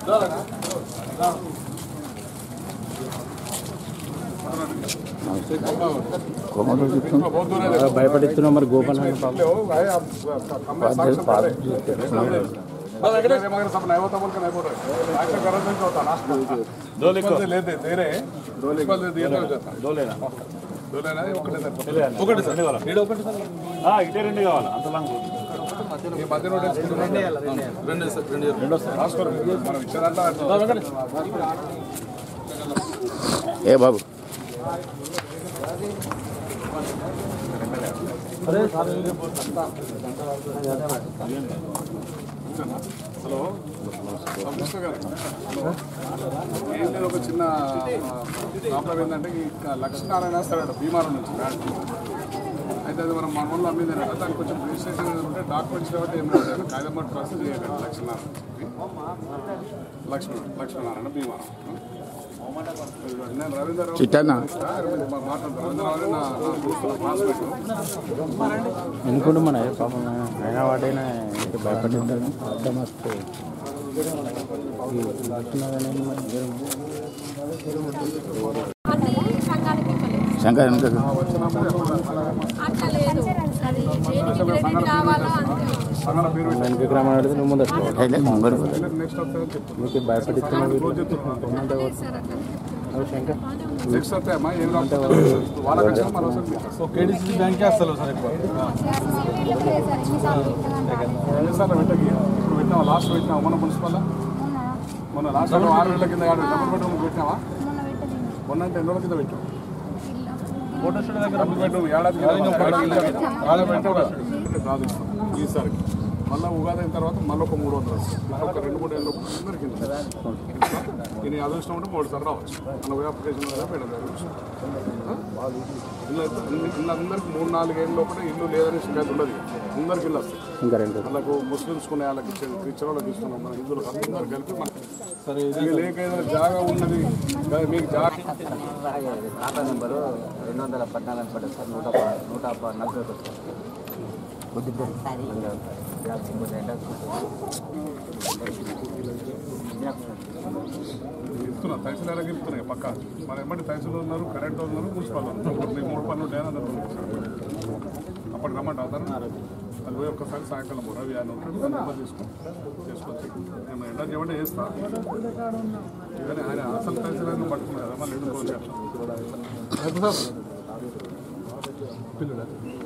భయపడిస్తున్నాం మరి గోపాల్ ఒకటి సార్ ఒకటి సార్ ఇటే రెండు కావాలి అంత లాంగ్ ఈ మధ్య నోట్ వేసుకుంటే రెండు సార్ రెండు రెండు రాసుకోరు మనం ఇచ్చేదంతా ఏ బాబు హలో కమిషనర్ గారు హలో ఏం లేదు ఒక చిన్న ప్రాబ్లం ఏంటంటే ఈ లక్ష్మీనారాయణ వేస్తాడు భీమారం నుంచి బ్యాంక్ అయితే అది మనం మన వల్ల అమ్మిందనట దానికి కొంచెం రిజిస్ట్రేషన్ ఏదైనా ఉంటే డాక్యుమెంట్స్ కాబట్టి ఏం లేదు కాగితం పట్టు ప్రాసెస్ చేయాలి లక్ష్మీనారాయణ చెప్పి లక్ష్మీ లక్ష్మీనారాయణ భీమారం నేను రవీంద్ర చిట్టన్న మాట్లాడతాను రవీంద్ర నా నా దోస్తు, క్లాస్మేట్ అనుకుంటూ మన పాపం అయినా వాడైనా భయపడింటాను మస్తు శంకర్ వెనక అట్లా లేదు అది దేనికి క్రెడిట్ కావాలో అంతే సంఘాల పేరు వెనక గ్రామం అడిగితే నువ్వు ముందు ముంగరు నెక్స్ట్ వస్తుందని చెప్పు మీకు భయపడిస్తున్నావు రోజు చెప్తున్నాను లేదు సార్ అట్లా శంకర్ నెక్స్ట్ వస్తాయమ్మా ఏం రాకపోతే వాళ్ళకి వచ్చినా మరోసారి మీకు కేడీసీ బ్యాంకే వస్తారు సార్ ఎక్కువ ఎన్నిసార్లు పెట్టకి ఇప్పుడు పెట్టినావా లాస్ట్ పెట్టినావా మన మున్సిపల్ మొన్న లాస్ట్ ఆరు వేల కింద ఆరు డబుల్ బెడ్రూమ్ పెట్టినావా మొన్న అంటే ఎన్ని రోజుల కింద పెట్టావు ఫోటో స్టూడియో దగ్గర డబుల్ బెడ్రూమ్ ఏడాది కాదు ఈసారి మళ్ళీ ఉగాది అయిన తర్వాత మళ్ళీ ఒక మూడు వందలు వస్తుంది మళ్ళీ ఒక రెండు మూడు ఏళ్ళ అందరికి ఇది అదృష్టం ఉంటే మూడు సార్లు రావచ్చు మన వే అప్లికేషన్ మీద పెట్టడం ఇల్లు ఇల్లు అందరికి మూడు నాలుగు ఏళ్ళ లోపల ఇల్లు లేదని షికాయత్ ఉండదు అందరికి ఇల్లు వస్తాయి ఇంకా రెండు వాళ్ళకు ముస్లిమ్స్ కొనే వాళ్ళకి ఇచ్చేది క్రిస్టియన్ వాళ్ళకి ఇస్తున్నాం మన హిందువులకు అందరూ కలిపి మన సరే ఇది లేక ఏదైనా జాగా ఉన్నది గా- మీకు జాగా ఖాతా నెంబరు రెండు వందల పద్నాలుగు పడ్డది సార్ నూట ప- నూట ప- నలభై ఒకటి ఇస్తున్నా తహసీల్దార్కి ఇస్తున్నాయి పక్క మన ఎమ్మటి తహసీల్ ఉన్నారు కరెంట్ ఉన్నారు మున్సిపల్ ఉన్నారు మీ మూడు పనులు ఉంటాయని అందరూ ఉన్నారు. అప్పటికి రమ్మంటే అవుతారు అది పోయి ఒక్కసారి సాయంకాలం రవి అని ఉంటాడు దాన్ని నెంబర్ తీసుకో చేసుకొచ్చి నేను ఎంటర్ చేయమంటే చేస్తా కానీ ఆయన అసలు తహసీల్దార్ని పట్టుకున్నారు కదా మళ్ళీ ఎందుకు అట్లా పిల్లలు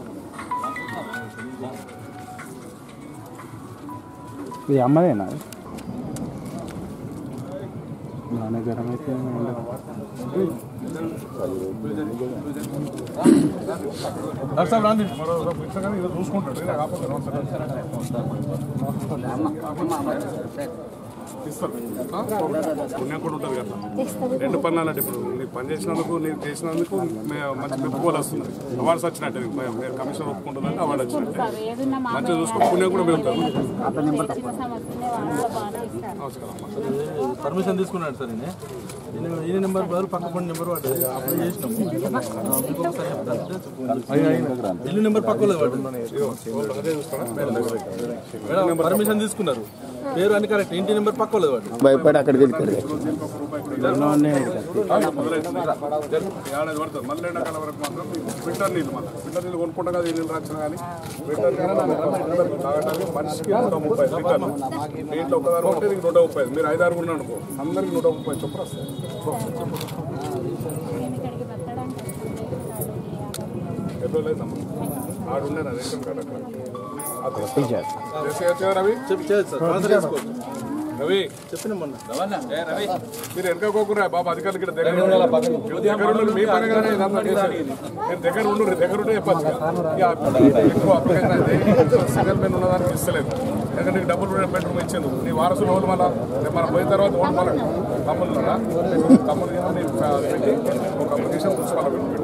ఇది అమ్మదేనా నాన్నగరం అయితే సార్ రాండి మరో పుస్తకాన్ని ఏదో చూసుకుంటాడు ఇలా కాకపోతే ఇస్తారు ఆ? పుణ్యం కూడా ఉంటుంది కదా రెండు పనులు అన్నట్టు ఇప్పుడు నీకు పని చేసినందుకు నీకు చేసినందుకు మే- మంచి మెప్పుకోలు వస్తుంది అవార్డ్స్ వచ్చినట్టే నీకు నేను కమిషన్ ఒప్పుకుంటుందంటే అవార్డు వచ్చినట్టే మంచిగా చూసుకుని పుణ్యం కూడా పెరుగుతుంది నమస్కారం అమ్మా. పర్మిషన్ తీసుకున్నాడు సార్ ఈయన ఈయన ఈయన నెంబర్ బదులు పక్క పని నెంబర్ వాడు అప్లై చేసినాము ఆ, మీకు ఒకసారి చెప్తాను ఇల్లు నెంబర్ పక్క వాడు అదే చూస్తారా మేడం పర్మిషన్ తీసుకున్నారు పేరు అని కరెక్ట్ ఇంటి నెంబర్ పక్క వాడు భయపడి అక్కడికి వెళ్ళి ఏడాది పడుతుంది మళ్ళీ ఎండాకాలం వరకు మాత్రం ఫిల్టర్ నీళ్ళు మళ్ళీ ఫిల్టర్ నీళ్ళు కొనుక్కుంటా కదా ఈ నీళ్ళు రాచిన కానీ ఫిల్టర్ నీళ్ళు తాగడానికి మనిషికి నూట ముప్పై లీటర్లు నీళ్ళు ఒకదాని ఉంటే నీకు నూట ముప్పై మీరు ఐదు ఆరు ఉన్నాను అనుకో అందరికి నూట ముప్పై చొప్పున వస్తాయి ఎప్పుడు లేదమ్మా ఆడు ఉండే నా రేషన్ కార్డు అక్కడ అది చేసేయచ్చు కదా రవి చెప్పి చేయదు సార్ ట్రాన్స్ఫర్ చేసుకోవచ్చు రవి చెప్పిన మొన్న మీరు వెనకపోకుండా బాబా అధికారులు ఇక్కడ దగ్గర ఉండాలి. దగ్గర ఉండి మీ పని కదా ఇదంతా చేసేది. మీరు దగ్గర ఉండు దగ్గర ఉంటే చెప్పచ్చు ఇక ఎక్కువ అప్లికేషన్ అయితే సింగల్ మెన్ ఉన్నదానికి ఇస్తలేదు ఎందుకంటే నీకు డబ్బులు కూడా బెడ్రూమ్ ఇచ్చింది నీ వారసులు వాళ్ళు మళ్ళా రేపు మనం పోయిన తర్వాత ఓటు మళ్ళీ తమ్ముళ్ళు ఉన్నారా? తమ్ముళ్ళు ఏమో నీకు పెట్టి ఒక అప్లికేషన్ పుస్తకాలు పెట్టి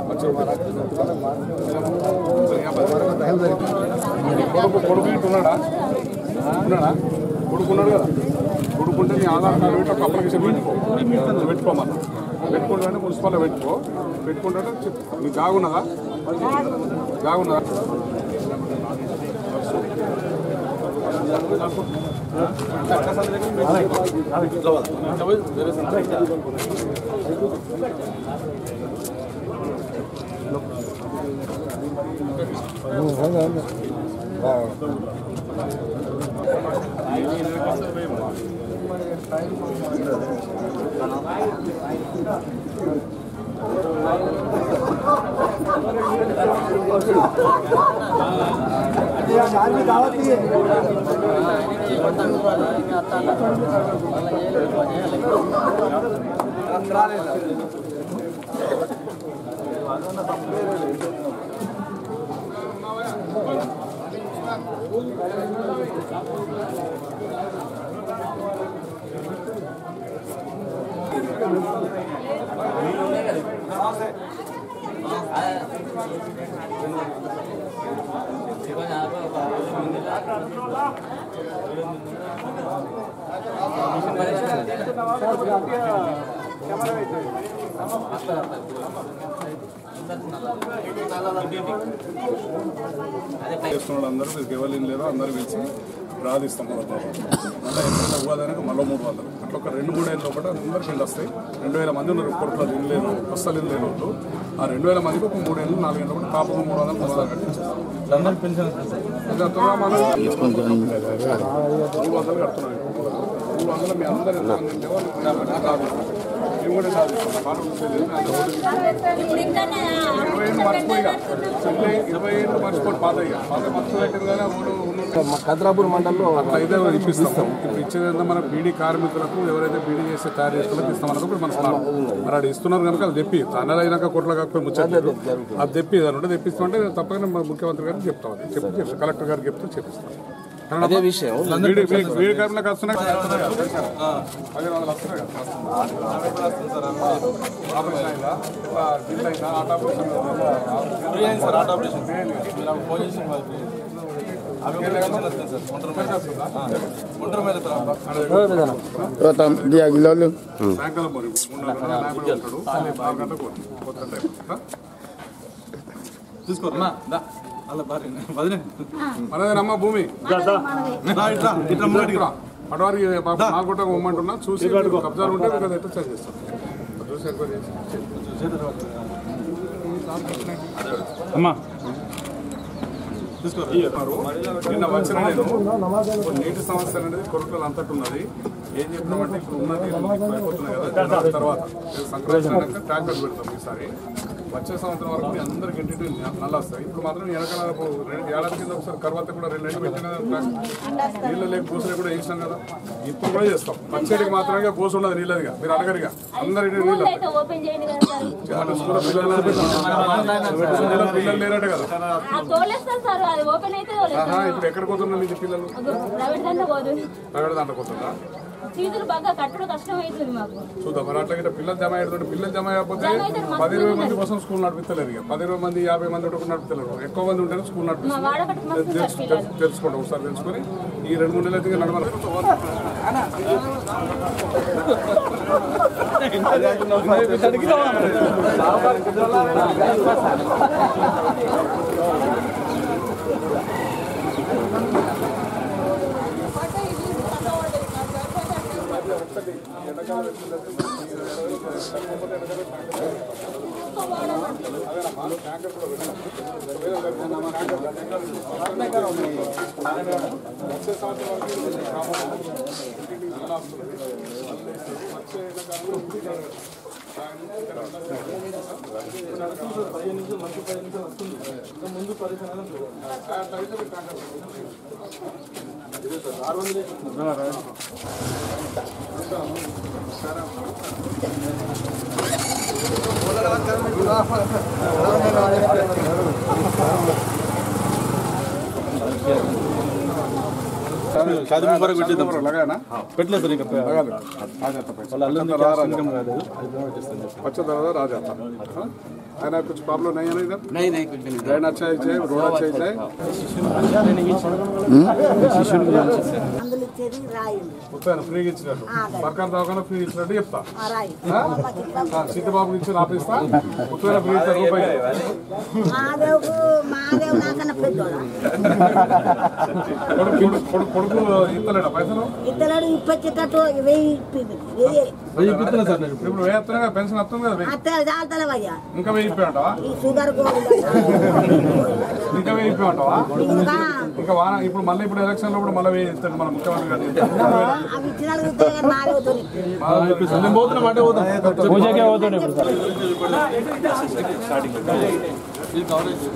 కొడుకు కొడుకు ఇటు ఉన్నాడా ఉన్నాడా కొడుకు ఉన్నాడు కదా కొడుకుంటే నీ ఆధార్ కార్డు పెట్టి ఒక అప్లికేషన్ పెట్టుకో పెట్టుకోమన్నా పెట్టుకుంటే మున్సిపాల్లో పెట్టుకో పెట్టుకుంటే చెప్పు నీ జాగున్నదా జాగున్నదా చేస్తున్నాడు అందరూ మీకు ఎవరు లేరో అందరూ పిలిచి రాధిస్తాం మళ్ళీ మళ్ళీ ఎంత ఉగాదానికి మళ్ళీ మూడు వందలు అట్లా ఒక రెండు మూడు ఏళ్ళ లోపల అందరికి ఇళ్ళు వస్తాయి రెండు వేల మంది ఉన్నారు కొడుకులో ఇల్లు లేరు అస్సలు ఇల్లు లేని వాళ్ళు ఆ రెండు వేల మందికి ఒక మూడు ఏళ్ళు నాలుగు ఏళ్ళ లోపల కాపు మూడు వందలు మూడు వందలు కట్టించారు అందరికి పెన్షన్ వస్తుంది సార్ అది అంతగా మనం మూడు వందలు కడుతున్నాం మూడు వందలు మీ అందరూ ఎంతమంది ఉంటే వాళ్ళు రాధిస్తాం మేము కూడా రాధిస్తాం పాట ఉంటుంది ఇప్పుడు ఇక్కడనే ఇరవై ఏళ్ళు మర్చిపోయిగా ఇరవై ఇరవై ఏళ్ళు మర్చిపోయి పాత ఇక పాత మర్చిపోయారు కానీ ఊరు ఖద్రాపూర్ మండలంలో అట్లా అయితే ఇప్పిస్తాం ఇప్పుడు ఇచ్చేది ఏంటంటే మన బీడీ కార్మికులకు ఎవరైతే బీడీ చేసి తయారు చేస్తున్నా ఇస్తాం అన్నది ఇప్పుడు మన స్థానం మరి అది ఇస్తున్నారు కనుక అది తెప్పి తనలు అయినాక కొట్ల కాకపోయి ముచ్చట్లేదు అది తెప్పి అది ఉంటే తెప్పిస్తామంటే తప్పకుండా మన ముఖ్యమంత్రి గారికి చెప్తాం అది చెప్పి చెప్పి కలెక్టర్ గారికి చెప్తే చెప్పిస్తాం అదే విషయం బీడీ బీడీ కార్మికులకు వస్తున్నాయి పదిహేను వందలు వస్తున్నాయి కదా ఆపరేషన్ అయిందా ఇట్లా ఢిల్లీ అయిందా ఆట ఆపరేషన్ ఫ్రీ అయింది సార్ ఆటో ఆపరేషన్ మీరు నాకు ఫోన్ చేసి మాకు ఫ్రీ అవి కూడా పెన్షన్ వస్తుంది సార్ ఒంటరి మహిళ ఒంటరి మహిళ సార్ సాయంకాలం మరి మూడు నాలుగు ఉంటాడు ఆరు గంటలకు పోతాడు టైం తీసుకోరా దా అలా భార్య వదిలే మనదేనమ్మ భూమి రా ఇట్లా ఇట్లా ముంగటికి రా పడవారికి నాలుగుంట ఇమ్మంటున్నా చూసి కబ్జాలు ఉంటే మీకు అది ఎట్లా చేంజ్ చేస్తాం అది చూసి ఎక్కువ చేసి అమ్మా తీసుకోరా నిన్న వచ్చిన నేను కొన్ని నీటి సమస్య అనేది కొరకలు అంతటి ఉన్నది ఏం చెప్పినామంటే ఇప్పుడు ఉన్న నీళ్ళు అయిపోతున్నాయి కదా దాని తర్వాత ఇది సంక్రాంతి అయినాక ట్యాంకర్ పెడతాం ఈసారి వచ్చే సంవత్సరం వరకు మీ అందరికి ఇంటింటి నల్ల వస్తాయి ఇప్పుడు మాత్రం వెనకాల రెండు ఏడాది కింద ఒకసారి కరువాత కూడా రెండు నెలలు పెట్టిన కదా నీళ్ళు లేక పూసలు కూడా వేసినాం కదా ఇప్పుడు కూడా చేస్తాం పచ్చడికి మాత్రమే పూస ఉండదు నీళ్ళదిగా మీరు అడగరిగా అందరి నీళ్ళు వస్తాయి. అయితే ఓపెన్ చేయండి కదా సార్ అంటే స్కూల్లో పిల్లలు స్కూల్లో పిల్లలు లేరట కదా ఆ తోలేస్తారు సార్ అది ఓపెన్ అయితే తోలేస్తారు ఆహా, ఇప్పుడు ఎక్కడ పోతున్నారు మీకు పిల్లలు ప్రైవేట్ దాంట్లో పోదు ప్రైవేట్ దాంట్లో పోతుందా ఫీజులు బాగా కట్టడం కష్టం అవుతుంది మాకు చూద్దాం మరి అట్లా గిట్ల పిల్లలు జమ అయ్యేటువంటి పిల్లలు జమ అయిపోతే పది ఇరవై మంది కోసం స్కూల్ నడిపిస్తలేరు ఇక పది ఇరవై మంది యాభై మంది ఒకటి నడిపిస్తలేరు ఎక్కువ మంది ఉంటేనే స్కూల్ మా నడిపిస్తారు వాడకట్టు మస్తు సార్ తెలుసు- పిల్లలు తెలుసు- తెలుసుకోండి ఒకసారి తెలుసుకొని ఈ రెండు మూడు నెలలు అయితే నడవాలి ముందు పరిశ్రమ షాది ముబారక్ పెట్టేద్దాం సార్. లగానా పెట్టలేదు సార్ ఇంకా లగాలి రాజాత వాళ్ళ అల్లుంది క్యాష్ ఇన్కమ్ కాలేదు అది కూడా పెట్టేస్తాను సార్. बच्चा दादा राजाता हाँ? है ना कुछ प्रॉब्लम नहीं है ना इधर नहीं नहीं कुछ भी नहीं ड्रेन अच्छा है रोड अच्छा है అందులో ఇచ్చేది రాయండి మొత్తం ఫ్రీగా ఇచ్చినట్టు ఆ, అదే. సర్కార్ దవాఖాన ఫ్రీ ఇచ్చినట్టు చెప్తా ఆ రాయి ఆ? ఆ, సీతబాబుకి ఇచ్చి ఆపిస్తా మొత్తం ఫ్రీ ఇస్తా రూపాయి మాదేవుకు మాదేవు నాకన్నా పెద్దోడా కొడుకు కొడుకు- కొడుకు కొడుకు ఇస్తలేడా పైసలు ఇద్దరు ఇప్పచ్చేటట్టు వెయ్యి ఇప్పింది వెయ్యి ఇప్పుడు వేస్తున్నా కదా పెన్షన్ వస్తుంది కదా వెయ్యి. అత్త చాలతలేవయ్యా ఇంకా వెయ్యి ఇప్పి అంటావా ఈ షుగర్ గోళీ ఇంకా వెయ్యి ఇప్పి అంటావా ఇంకా ఇంకా వారం ఇప్పుడు మళ్ళీ ఇప్పుడు ఎలక్షన్ లో కూడా మళ్ళీ వెయ్యి ఇస్తాడు మన ముఖ్యమంత్రి గారు అవి ఇచ్చిన నాలుగు నేను పోతున్నా అంటే పోతాం పూజకే పోతుండే ఇప్పుడు సార్ ఇది కవరేజ్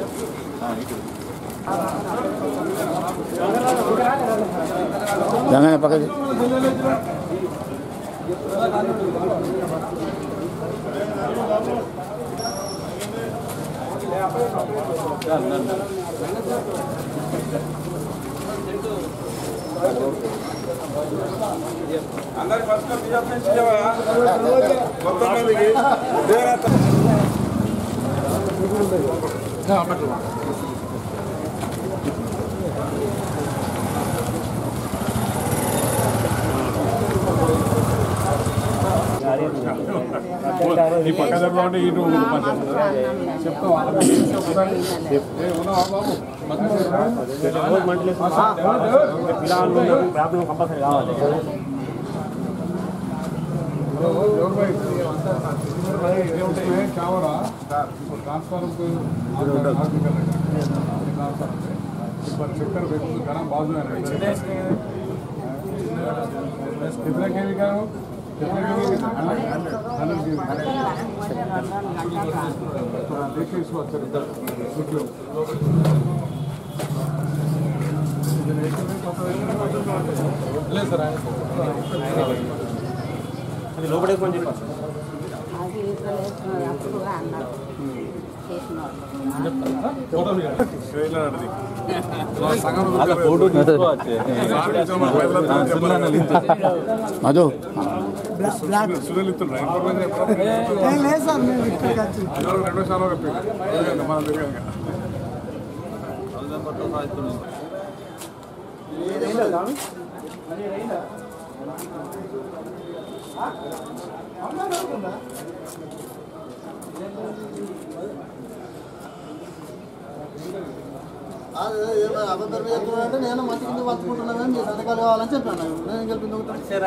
ఈ పక్క దగ్గర ఉంటే ఇటు పంచాయతీ చెప్తా వాళ్ళకి చేసి ఒకసారి ఏ, ఉన్నావా బాబు ప్రాబ్లం కంపల్సరీ కావాలి ఎవరు భాయ్? ये उठे हैं क्या हो रहा ट्रांसफर पर चक्कर देखो तो गरम बाजू है कितने के भी करो कितने के भी हंड्रेड के देखिए इसको अच्छा देख लो లేదు సార్ ఆయన అది లోపలికి కొంచెం చెప్పాలి అది అప్పుడు అన్నారు చేసిన ఫోటో ఫోటో మధు సునీల్ ఇస్తున్నా ఇన్ఫర్మేషన్ రెండో సార్లు చెప్పి మన దగ్గర అబద్ధం చెప్తున్నానంటే నేను మంచి కింద పంచుకుంటున్నాను మీ సంతకాలు కావాలని చెప్పాను నేను గెలిపింది ఒకటి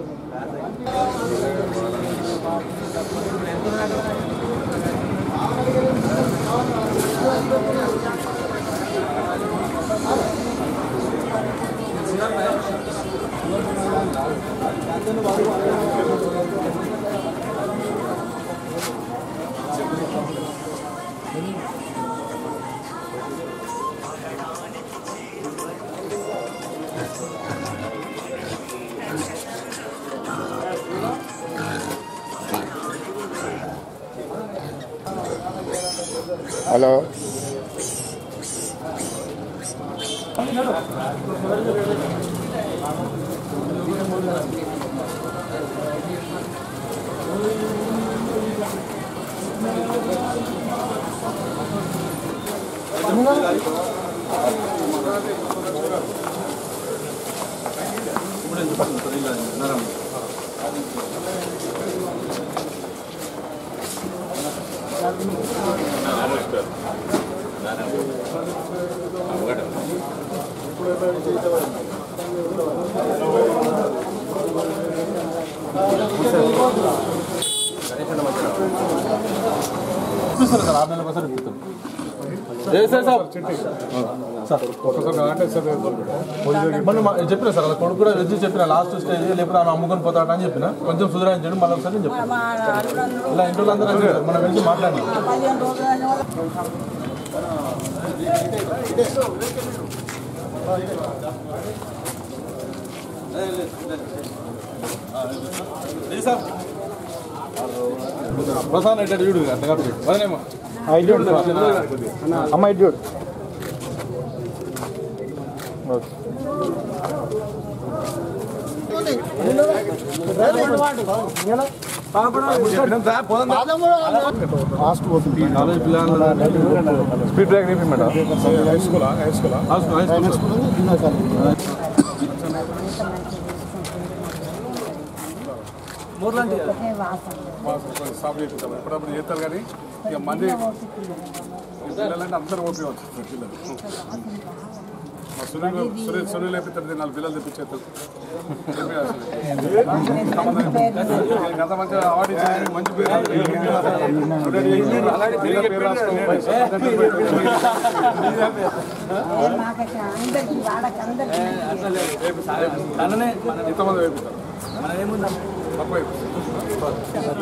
హలో ఇప్పిస్తారు సార్ ఆరు నెలలకు ఒకసారి ఇప్పిస్తాం ఏ సార్ సార్ ఒకసారి అంటే సార్ మొన్న మా- చెప్పిన సార్ అలా కొడుకు కూడా వచ్చి చెప్పిన లాస్ట్ స్టేజ్ లేకపోతే ఆయన అమ్ముకొని పోతాడు అని చెప్పిన కొంచెం సుధరాయించండి మళ్ళీ ఒకసారి నేను చెప్పాను ఇలా ఇంట్లో అందరూ వచ్చారు సార్. మనం వెళ్ళి మాట్లాడినాం ప్రసాద్ ఎట్లా చూడు అట్లా కాబట్టి వదనేమో అమ్మ ఇటు చూడు ఫాస్ట్ పోతుంది కాలేజ్ పిల్లలు స్పీడ్ బ్రేక్ నింపి మేడం హై స్కూలా హై స్కూలా high school high school next కింద కాదు. స్టాప్ చేపిస్తాం ఎప్పుడప్పుడు చేస్తారు కానీ ఇక మంది పిల్లలంటే అందరూ ఓపి వచ్చారు పిల్లలు మా సునీల్ సునీల్ సునీల్ లేపిస్తారు నాలుగు పిల్లలు తెప్పించేస్తారు గత మంచిగా అవార్డు ఇచ్చారు మంచి పేరు అలాగే పేరు రాసుకోవాలి అందరికి వాడక అందరికి తననే ఎంతమంది వేపిస్తారు మనం ఏముందా తక్కువ వేపిస్తారు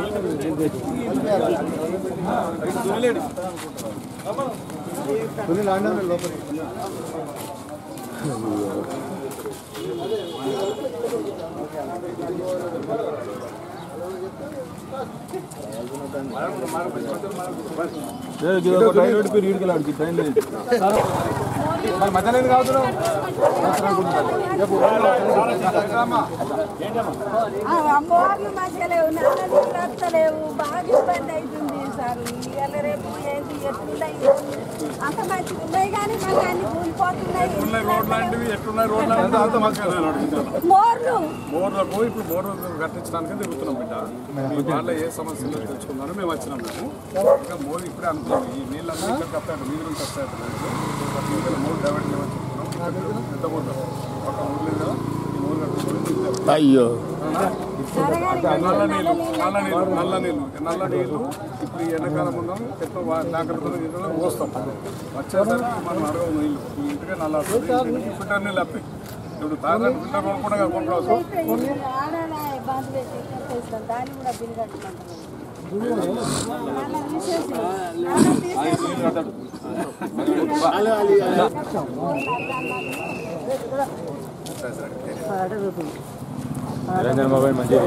మరి మధ్యాహ్నం ఎందుకు అవుతున్నావు అమ్మవార్లు మంచిగా లేవు నాన్న నీళ్ళు వస్తలేవు బాగా ఇబ్బంది అవుతుంది సార్ ఇవాళ రేపు ఏంటి ఎట్లున్నాయి అంత మంచిగా ఉన్నాయి కానీ మాకు అన్ని కూలిపోతున్నాయి ఎట్లున్నాయి రోడ్ లాంటివి ఎట్లున్నాయి రోడ్ లాంటివి అంత మంచిగా లేదు అడుగుతాను మోర్లు మోర్లకు ఇప్పుడు మోర్ కట్టించడానికి తిరుగుతున్నాం బిడ్డ మీ వాళ్ళ ఏ సమస్యలు తెచ్చుకున్నారో మేము వచ్చినాం మేము ఇంకా మోర్ ఇప్పుడే అనుకున్నాం ఈ నీళ్ళు అన్నీ ఇక్కడికి వస్తాయి మీ నుంచి వస్తాయి ఇక్కడ మోర్ డైవర్ట్ చేయమని పెద్ద మోర్ ఒక ఊరు లేదు కదా ఈ మోర్ కట్టుకొని అయ్యో నల్ల నీళ్ళు నల్ల నీళ్ళు నల్ల నీళ్ళు నల్ల నీళ్ళు ఇప్పుడు ఈ ఎండాకాలం ఉన్నాం ఎక్కువ ట్యాంకర్తో నీళ్ళు పోస్తాం వచ్చేసరికి మనం అడగవు నీళ్ళు ఈ ఇంటికే నల్ల వస్తుంది ఫిల్టర్ నీళ్ళు వస్తాయి ఇప్పుడు తాగడానికి ఫిల్టర్ కొనుక్కుంటే కొనుక్కోవచ్చు ఆడనే బాధ పెట్టి చేస్తాం దాన్ని కూడా బిల్ కట్టమంటారు నాన్న తీసేసి నాన్న తీసేసి నిరంజన్ మొబైల్ మంచిది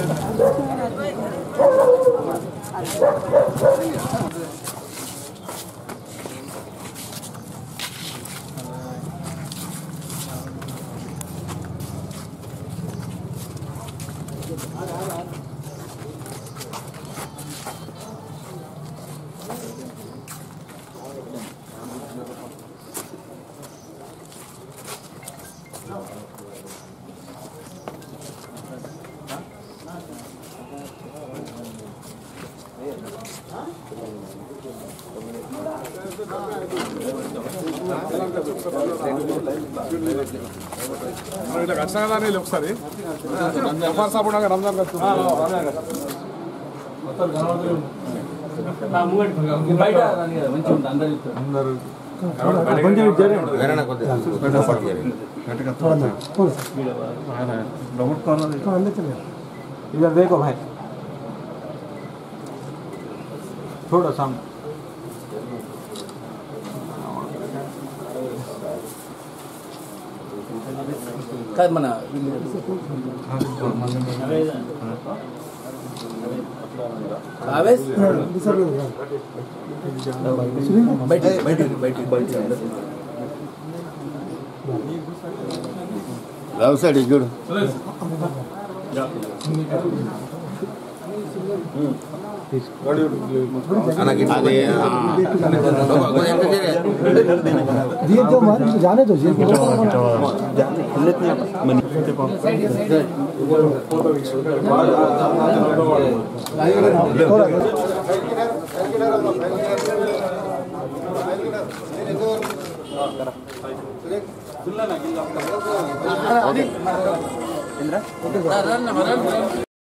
మనం ఇట్లా ఖచ్చితంగా దాన్ని వెళ్ళి ఒకసారి జఫార్ సాబ్ ఉండగా రంజాన్ కట్టుకుంటాం బయట రాని కదా, మంచిగా ఉంటుంది అందరూ చెప్తారు इधर देखो भाई थोड़ा सामने కాదు మన ఆవేశ్ బయట బయట బయట బయట వ్యవసాయ చూడు అది जाने दो जी